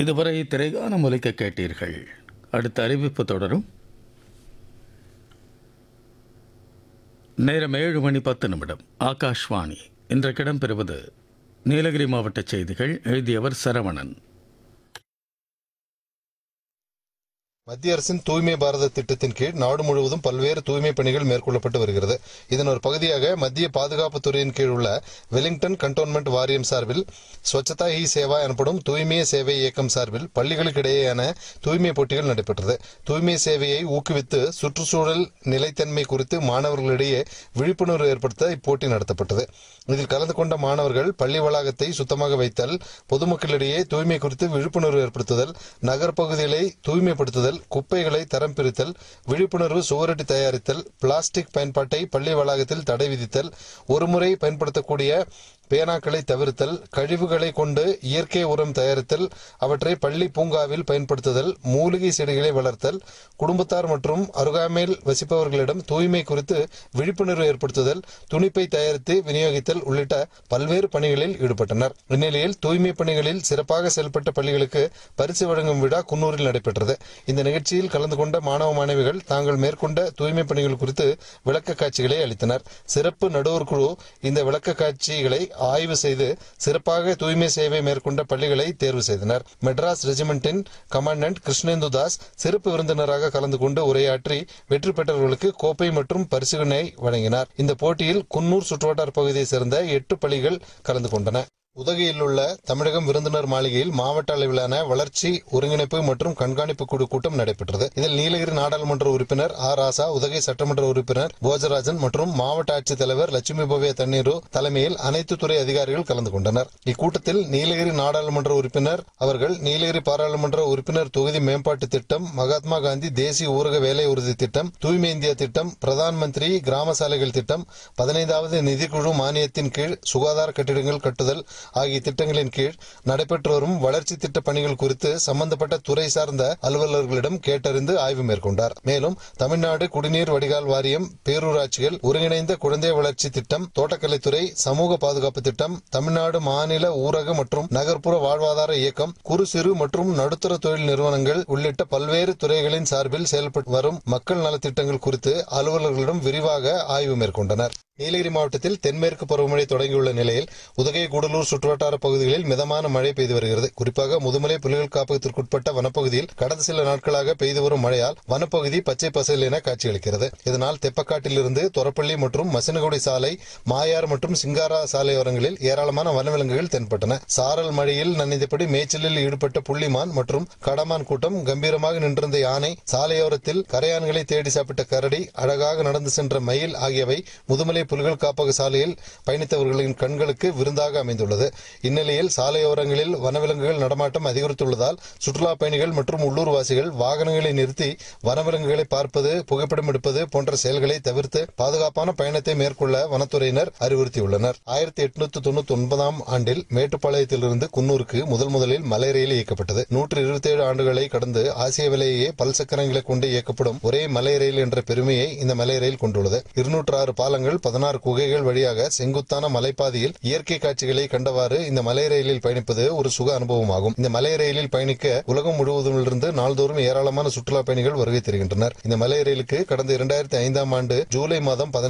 இதுவரை திரைகான ஒலிக்க கேட்டீர்கள் அடுத்த அறிவிப்பு தொடரும் நேரம் ஏழு மணி பத்து நிமிடம் ஆகாஷ்வாணி இன்றைக்கு இடம்பெறுவது நீலகிரி மாவட்ட செய்திகள் எழுதியவர் சரவணன் மத்திய அரசின் தூய்மை பாரத திட்டத்தின் கீழ் நாடு முழுவதும் பல்வேறு தூய்மை பணிகள் மேற்கொள்ளப்பட்டு வருகிறது இதன் ஒரு பகுதியாக மத்திய பாதுகாப்புத் துறையின் கீழ் உள்ள வெலிங்டன் கண்டோன்மெண்ட் வாரியம் சார்பில் ஸ்வச்சதா ஹி சேவா எனப்படும் தூய்மைய சேவை இயக்கம் சார்பில் பள்ளிகளுக்கிடையேயான தூய்மை போட்டிகள் நடைபெற்றது தூய்மை சேவையை ஊக்குவித்து சுற்றுச்சூழல் நிலைத்தன்மை குறித்து மாணவர்களிடையே விழிப்புணர்வு ஏற்படுத்த இப்போட்டி நடத்தப்பட்டது இதில் கலந்து கொண்ட மாணவர்கள் பள்ளி வளாகத்தை சுத்தமாக வைத்தல் பொதுமக்களிடையே தூய்மை குறித்து விழிப்புணர்வு ஏற்படுத்துதல் நகர்ப்பகுதிகளை தூய்மைப்படுத்துதல் குப்பைகளை தரம் பிரித்தல் விழிப்புணர்வு சுவரொட்டி தயாரித்தல் பிளாஸ்டிக் பயன்பாட்டை பள்ளி வளாகத்தில் தடை விதித்தல் ஒருமுறை பயன்படுத்தக்கூடிய பேனாக்களை தவிர்த்தல் கழிவுகளை கொண்டு இயற்கை உரம் தயாரித்தல் அவற்றை பள்ளி பூங்காவில் பயன்படுத்துதல் மூலிகை செடிகளை வளர்த்தல் குடும்பத்தார் மற்றும் அருகாமையில் வசிப்பவர்களிடம் தூய்மை குறித்து விழிப்புணர்வு ஏற்படுத்துதல் துணிப்பை தயாரித்து விநியோகித்தல் உள்ளிட்ட பல்வேறு பணிகளில் ஈடுபட்டனர் இந்நிலையில் தூய்மை பணிகளில் சிறப்பாக செயல்பட்ட பள்ளிகளுக்கு பரிசு வழங்கும் விழா குன்னூரில் நடைபெற்றது இந்த நிகழ்ச்சியில் கலந்து கொண்ட மாணவ மாணவிகள் தாங்கள் மேற்கொண்ட தூய்மை பணிகள் குறித்து விளக்க காட்சிகளை அளித்தனர் சிறப்பு நடுவர் குழு இந்த விளக்க காட்சிகளை ஆய்வு செய்து சிறப்பாக தூய்மை சேவை மேற்கொண்ட பள்ளிகளை தேர்வு செய்தனர் மெட்ராஸ் ரெஜிமெண்டின் கமாண்டன்ட் கிருஷ்ணேந்து தாஸ் சிறப்பு விருந்தினராக கலந்து கொண்டு உரையாற்றி வெற்றி பெற்றவர்களுக்கு கோப்பை மற்றும் பரிசுகளை வழங்கினார் இந்த போட்டியில் குன்னூர் சுற்றுவட்டார பகுதியைச் சேர்ந்த எட்டு பள்ளிகள் கலந்து கொண்டன உதகையில் உள்ள தமிழகம் விருந்தினர் மாளிகையில் மாவட்ட அளவிலான வளர்ச்சி ஒருங்கிணைப்பு மற்றும் கண்காணிப்பு குழு கூட்டம் நடைபெற்றது இதில் நீலகிரி நாடாளுமன்ற உறுப்பினர் ஆர் ராசா உதகை சட்டமன்ற உறுப்பினர் போஜராஜன் மற்றும் மாவட்ட ஆட்சித்தலைவர் லட்சுமி பவ்ய தண்ணீரு தலைமையில் அனைத்து துறை அதிகாரிகள் கலந்து கொண்டனர் இக்கூட்டத்தில் நீலகிரி நாடாளுமன்ற உறுப்பினர் அவர்கள் நீலகிரி பாராளுமன்ற உறுப்பினர் தொகுதி மேம்பாட்டு திட்டம் மகாத்மா காந்தி தேசிய ஊரக வேலை உறுதி திட்டம் தூய்மை இந்தியா திட்டம் பிரதான் மந்திரி கிராம சாலைகள் திட்டம் பதினைந்தாவது நிதிக்குழு மானியத்தின் கீழ் சுகாதார கட்டிடங்கள் கட்டுதல் ஆகிய திட்டங்களின் கீழ் நடைபெற்று வரும் வளர்ச்சி திட்ட பணிகள் குறித்து சம்பந்தப்பட்ட துறை சார்ந்த அலுவலர்களிடம் கேட்டறிந்து ஆய்வு மேற்கொண்டார் மேலும் தமிழ்நாடு குடிநீர் வடிகால் வாரியம் பேரூராட்சிகள் ஒருங்கிணைந்த குழந்தை வளர்ச்சி திட்டம் தோட்டக்கலைத்துறை சமூக பாதுகாப்பு திட்டம் தமிழ்நாடு மாநில ஊரக மற்றும் நகர்ப்புற வாழ்வாதார இயக்கம் குறு சிறு மற்றும் நடுத்தர தொழில் நிறுவனங்கள் உள்ளிட்ட பல்வேறு துறைகளின் சார்பில் செயல்பட்டு வரும் மக்கள் நலத்திட்டங்கள் குறித்து அலுவலர்களிடம் விரிவாக ஆய்வு மேற்கொண்டனர் நீலகிரி மாவட்டத்தில் தென்மேற்கு பருவமழை தொடங்கியுள்ள நிலையில் உதகை கூடலூர் சுற்றுவட்டார பகுதிகளில் மிதமான மழை பெய்து வருகிறது குறிப்பாக முதுமலை புலிகள் காப்பகத்திற்குட்பட்ட வனப்பகுதியில் கடந்த சில நாட்களாக பெய்து வரும் மழையால் வனப்பகுதி பச்சை பசல் என காட்சியளிக்கிறது இதனால் தெப்பக்காட்டிலிருந்து தொரப்பள்ளி மற்றும் மசினகுடி சாலை மாயார் மற்றும் சிங்காரா சாலையோரங்களில் ஏராளமான வனவிலங்குகள் தென்பட்டன சாரல் மழையில் நனைந்தபடி மேய்ச்சலில் ஈடுபட்ட புள்ளிமான் மற்றும் கடமான் கூட்டம் கம்பீரமாக நின்றிருந்த யானை சாலையோரத்தில் கரையான்களை தேடி சாப்பிட்ட கரடி அழகாக நடந்து சென்ற மயில் ஆகியவை முதுமலை புலிகள் காப்பக சாலையில் பயணித்தவர்களின் கண்களுக்கு விருந்தாக அமைந்துள்ளது இந்நிலையில் சாலையோரங்களில் வனவிலங்குகள் நடமாட்டம் அதிகரித்துள்ளதால் சுற்றுலா பயணிகள் மற்றும் உள்ளூர்வாசிகள் வாகனங்களை நிறுத்தி வனவிலங்குகளை பார்ப்பது புகைப்படம் எடுப்பது போன்ற செயல்களை தவிர்த்து பாதுகாப்பான பயணத்தை மேற்கொள்ள வனத்துறையினர் அறிவுறுத்தியுள்ளனர் ஆயிரத்தி எட்நூத்தி தொண்ணூத்தி ஒன்பதாம் ஆண்டில் மேட்டுப்பாளையத்திலிருந்து குன்னூருக்கு முதல் முதலில் மலை ரயில் இயக்கப்பட்டது நூற்று இருபத்தி ஏழு ஆண்டுகளை கடந்து ஆசியாவிலேயே பல் சக்கரங்களை கொண்டு இயக்கப்படும் ஒரே மலை ரயில் என்ற பெருமையை இந்த மலை ரயில் கொண்டுள்ளது இருநூற்று ஆறு பாலங்கள் பதினாறு குகைகள் வழியாக செங்குத்தான மலைப்பாதையில் இயற்கை காட்சிகளை கண்டவாறு இந்த மலை ரயிலில் பயணிப்பது ஒரு சுக அனுபவமாகும் இந்த மலை ரயிலில் பயணிக்க உலகம் முழுவதிலிருந்து நாள்தோறும் ஏராளமான சுற்றுலா பயணிகள் வருகை தருகின்றனர் இந்த மலை ரயிலுக்கு கடந்த இரண்டாயிரத்தி ஐந்தாம் ஆண்டு ஜூலை மாதம்